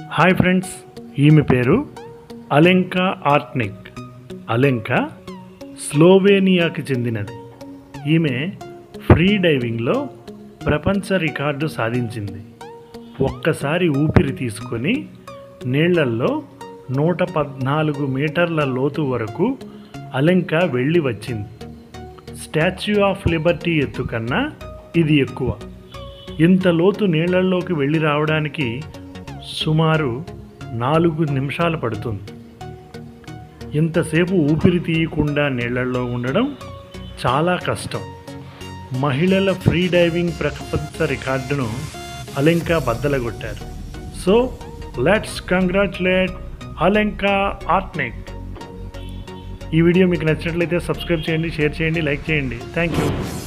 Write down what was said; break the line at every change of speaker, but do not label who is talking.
hi friends ఈమె పేరు అలెంకా ఆర్ట్నిక్ అలెంకా స్లోవేనియాకి చెందినది ఈమె ఫ్రీ డైవింగ్లో ప్రపంచ రికార్డు సాధించింది ఒక్కసారి ఊపిరి తీసుకొని నీళ్లల్లో నూట పద్నాలుగు మీటర్ల లోతు వరకు అలెంక వెళ్ళి వచ్చింది స్టాచ్యూ ఆఫ్ లిబర్టీ ఎత్తు కన్నా ఇది ఎక్కువ ఇంత లోతు నీళ్లలోకి వెళ్ళి రావడానికి సుమారు నాలుగు నిమిషాలు పడుతుంది ఇంతసేపు ఊపిరి తీయకుండా నీళ్లలో ఉండడం చాలా కష్టం మహిళల ఫ్రీ డైవింగ్ ప్రపంచ రికార్డును అలెంకా బద్దలగొట్టారు so let's congratulate Alenka Artnik ఈ వీడియో మీకు నచ్చినట్లయితే సబ్స్క్రైబ్ చేయండి షేర్ చేయండి లైక్ చేయండి థ్యాంక్ యూ